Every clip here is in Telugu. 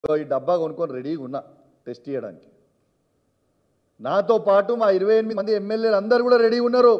ఇగో ఈ డబ్బా కొనుక్కొని రెడీగా ఉన్నా టెస్ట్ చేయడానికి నాతో పాటు మా ఇరవై ఎనిమిది మంది ఎమ్మెల్యేలు అందరూ కూడా రెడీ ఉన్నారు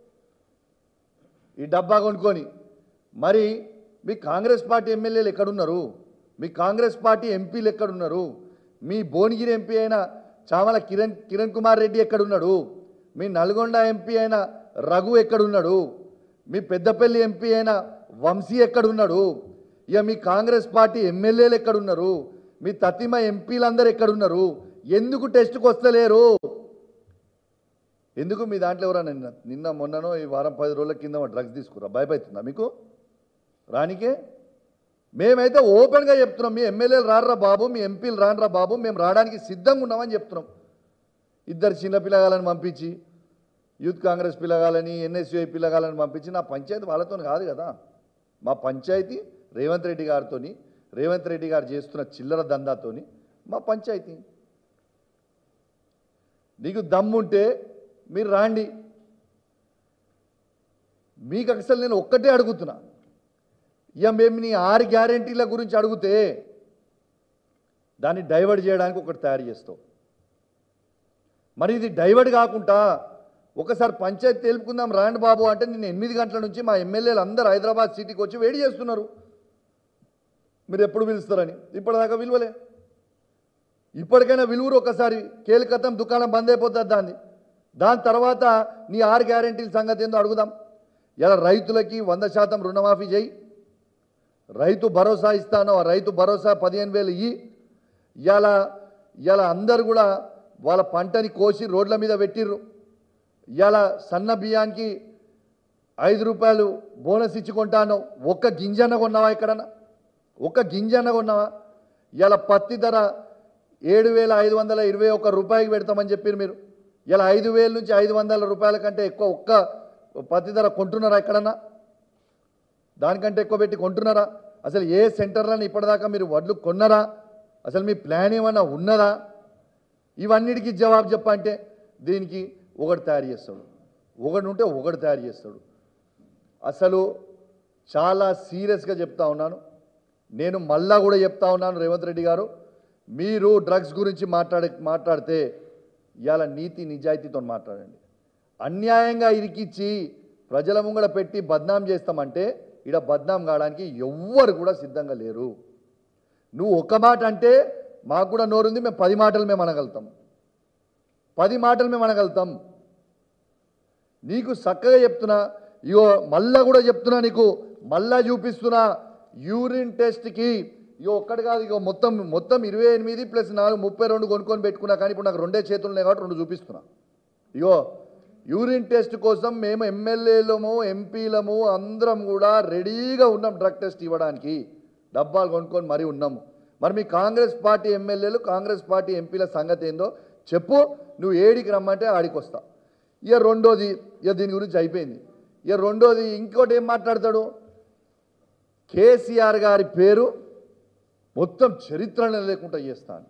ఈ డబ్బా కొనుక్కొని మరి మీ కాంగ్రెస్ పార్టీ ఎమ్మెల్యేలు ఎక్కడున్నారు మీ కాంగ్రెస్ పార్టీ ఎంపీలు ఎక్కడున్నారు మీ భువనగిరి ఎంపీ అయిన చామల కిరణ్ కిరణ్ కుమార్ రెడ్డి ఎక్కడున్నాడు మీ నల్గొండ ఎంపీ అయిన రఘు ఎక్కడున్నాడు మీ పెద్దపల్లి ఎంపీ అయిన వంశీ ఎక్కడున్నాడు ఇక మీ కాంగ్రెస్ పార్టీ ఎమ్మెల్యేలు ఎక్కడున్నారు మీ తతిమ ఎంపీలందరూ ఎక్కడున్నారు ఎందుకు టెస్ట్కి వస్తలేరు ఎందుకు మీ దాంట్లో ఎవరైనా నిన్న నిన్న మొన్ననో ఈ వారం పది రోజుల కింద డ్రగ్స్ తీసుకురా భయపడుతుందా మీకు రానికే మేమైతే ఓపెన్గా చెప్తున్నాం మీ ఎమ్మెల్యేలు రారా బాబు మీ ఎంపీలు రానరా బాబు మేము రావడానికి సిద్ధంగా ఉన్నామని చెప్తున్నాం ఇద్దరు చిన్న పిల్లగాలని పంపించి యూత్ కాంగ్రెస్ పిల్లగాలని ఎన్ఎస్యుఐ పిల్లగాలని పంపించి నా పంచాయతీ వాళ్ళతో కాదు కదా మా పంచాయతీ రేవంత్ రెడ్డి గారితోని రేవంత్ రెడ్డి గారు చేస్తున్న చిల్లర దందాతోని మా పంచాయతీ నీకు దమ్ముంటే మీరు రాండి మీకు అసలు నేను ఒక్కటే అడుగుతున్నా ఇక మేము నీ ఆరు గ్యారంటీల గురించి అడిగితే దాన్ని డైవర్ట్ చేయడానికి ఒకటి తయారు చేస్తావు మరి ఇది డైవర్ట్ కాకుండా ఒకసారి పంచాయతీ తెలుపుకుందాం రాండి బాబు అంటే నేను ఎనిమిది గంటల నుంచి మా ఎమ్మెల్యేలు అందరూ హైదరాబాద్ సిటీకి వచ్చి వేడి చేస్తున్నారు మీరు ఎప్పుడు పిలుస్తారని ఇప్పటిదాకా విలువలే ఇప్పటికైనా విలువరు ఒకసారి కేలికతం దుకాణం బంద్ అయిపోతుంది దాన్ని దాని తర్వాత నీ ఆరు గ్యారెంటీల సంగతి ఏందో అడుగుదాం ఇలా రైతులకి వంద శాతం రుణమాఫీ చేయి రైతు భరోసా ఇస్తాను ఆ రైతు భరోసా పదిహేను వేలు ఇయ్యి ఇలా ఇలా అందరు కూడా వాళ్ళ పంటని కోసి రోడ్ల మీద పెట్టిర్రు ఇలా సన్న బియ్యానికి ఐదు రూపాయలు బోనస్ ఇచ్చి కొంటాను ఒక్క గింజన్న కొన్నావా ఎక్కడన్నా ఒక్క గింజన్న కొన్నావా ఇలా పత్తి ధర ఏడు వేల ఐదు వందల ఇరవై ఒక్క రూపాయికి పెడతామని చెప్పారు మీరు ఇలా ఐదు వేల నుంచి ఐదు వందల రూపాయల కంటే ఎక్కువ ఒక్క పత్తి ధర కొంటున్నారా ఎక్కడన్నా దానికంటే ఎక్కువ పెట్టి కొంటున్నారా అసలు ఏ సెంటర్లను ఇప్పటిదాకా మీరు వడ్లు కొన్నారా అసలు మీ ప్లాన్ ఏమన్నా ఉన్నదా ఇవన్నిటికీ జవాబు చెప్పంటే దీనికి ఒకటి తయారు చేస్తాడు ఒకటి ఉంటే ఒకటి తయారు చేస్తాడు అసలు చాలా సీరియస్గా చెప్తా ఉన్నాను నేను మళ్ళా కూడా చెప్తా ఉన్నాను రేవంత్ రెడ్డి గారు మీరు డ్రగ్స్ గురించి మాట్లాడే మాట్లాడితే ఇవాళ నీతి నిజాయితీతో మాట్లాడండి అన్యాయంగా ఇరికిచ్చి ప్రజల ముంగడ పెట్టి బద్నాం చేస్తామంటే ఇడ బద్నాం కావడానికి ఎవ్వరు కూడా సిద్ధంగా లేరు నువ్వు ఒక్క మాట అంటే మాకు కూడా నోరుంది మేము పది మాటలు మేము అనగలుగుతాం పది మాటలు మేము అనగలుగుతాం నీకు చక్కగా చెప్తున్నా ఇగో మళ్ళా కూడా చెప్తున్నా నీకు మళ్ళా చూపిస్తున్నా యూరిన్ టెస్ట్కి ఇగో ఒక్కటి కాదు ఇగో మొత్తం మొత్తం ఇరవై ఎనిమిది ప్లస్ నాలుగు ముప్పై రెండు కొనుక్కొని పెట్టుకున్నా కానీ ఇప్పుడు నాకు రెండే చేతులు ఉన్నాయి కాబట్టి రెండు చూపిస్తున్నా ఇగో యూరిన్ టెస్ట్ కోసం మేము ఎమ్మెల్యేలము ఎంపీలము అందరం కూడా రెడీగా ఉన్నాం డ్రగ్ టెస్ట్ ఇవ్వడానికి డబ్బాలు కొనుక్కొని మరీ ఉన్నాము మరి మీ కాంగ్రెస్ పార్టీ ఎమ్మెల్యేలు కాంగ్రెస్ పార్టీ ఎంపీల సంగతి ఏందో చెప్పు నువ్వు ఏడికి రమ్మంటే ఆడికి వస్తా ఇక రెండోది ఇక దీని గురించి అయిపోయింది ఇక రెండోది ఇంకోటి ఏం మాట్లాడతాడు కేసీఆర్ గారి పేరు మొత్తం చరిత్రనే లేకుండా చేస్తాను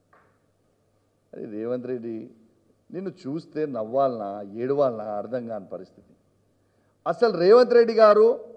అది రేవంత్ రెడ్డి నిన్ను చూస్తే నవ్వాలనా ఏడవాలనా అర్థం కాని పరిస్థితి అసలు రేవంత్ రెడ్డి గారు